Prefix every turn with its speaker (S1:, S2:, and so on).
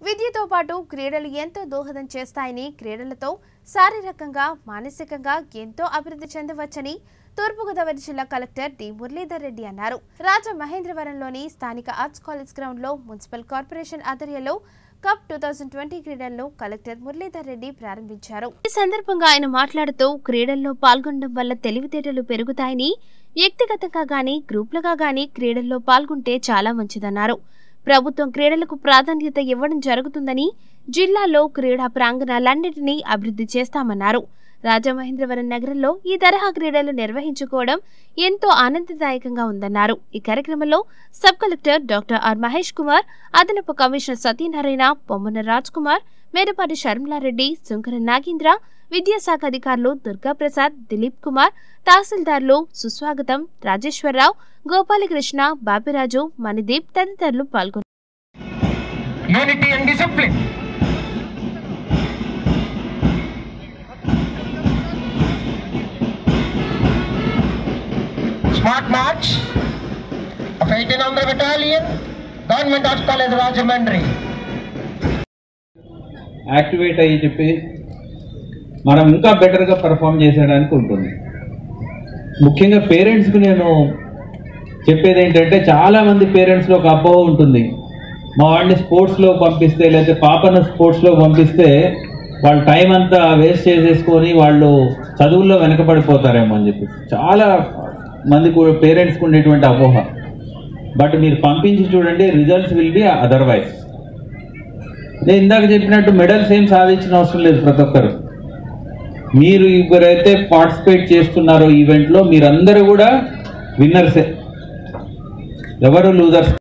S1: విద్యతో పాటు క్రీడలు ఎంతో దోహదం చేస్తాయని క్రీడలతో శారీరకంగా మానసికంగా ఎంతో అభివృద్ధి చెందవచ్చని తూర్పుగోదావరి జిల్లా కలెక్టర్ డి మురళీధర్ రెడ్డి అన్నారు రాజమహేంద్రవరంలోని స్థానిక ఆర్ట్స్ కాలేజ్ గ్రౌండ్ లో మున్సిపల్ కార్పొరేషన్ ఆధ్వర్యంలో కప్ టూ థౌజండ్ ట్వంటీ క్రీడలను కలెక్టర్ మురళీధర్ రెడ్డి ప్రారంభించారు ఈ సందర్భంగా ఆయన మాట్లాడుతూ క్రీడల్లో పాల్గొనడం వల్ల తెలివితేటలు పెరుగుతాయని వ్యక్తిగతంగా గాని గ్రూపులుగా గాని క్రీడల్లో పాల్గొంటే చాలా మంచిదన్నారు ప్రభుత్వం క్రీడలకు ప్రాధాన్యత ఇవ్వడం జరుగుతుందని జిల్లాలో క్రీడా ప్రాంగణాలన్నింటినీ అభివృద్ధి చేస్తామన్నారు రాజమహేంద్రవరం నగరంలో ఈ తరహా క్రీడలు నిర్వహించుకోవడం ఎంతో ఆనందదాయకంగా ఉందన్నారు ఈ కార్యక్రమంలో sub collector doctor R Mahesh Kumar అదనపు కమిషనర్ సత్యనారాయణ పొమ్మన రాజ్ కుమార్ మేడపాటి శర్మలారెడ్డి శంకర నాగేంద్ర విద్యాశాఖ అధికారులు దుర్గాప్రసాద్ దిలీప్ కుమార్ తహసీల్దార్లు సుస్వాగతం రాజేశ్వరరావు గోపాలకృష్ణ బాపిరాజు మణిదీప్ తదితరులు పాల్గొన్నారు
S2: unity and discipline. Smart March of 1800 Battalion, Government Arts College Rajamandri.
S3: Activate అయ్యి చెప్పి మనం ఇంకా బెటర్గా పెర్ఫామ్ చేసేయడానికి ఉంటుంది ముఖ్యంగా పేరెంట్స్కి నేను చెప్పేది ఏంటంటే చాలామంది పేరెంట్స్లో ఒక అపోహ ఉంటుంది మా వాడిని స్పోర్ట్స్లో పంపిస్తే లేకపోతే పాపను స్పోర్ట్స్లో పంపిస్తే వాళ్ళ టైం అంతా వేస్ట్ చేసేసుకొని వాళ్ళు చదువుల్లో వెనకబడిపోతారేమో అని చెప్పి చాలా మంది కూడా పేరెంట్స్కి ఉండేటువంటి అపోహ బట్ మీరు పంపించి చూడండి రిజల్ట్స్ విల్ బి అదర్వైజ్ నేను ఇందాక చెప్పినట్టు మెడల్స్ ఏం సాధించిన అవసరం లేదు ప్రతి ఒక్కరు మీరు ఎవరైతే పార్టిసిపేట్ చేస్తున్నారో ఈవెంట్లో మీరందరూ కూడా విన్నర్సే ఎవరు లూజర్స్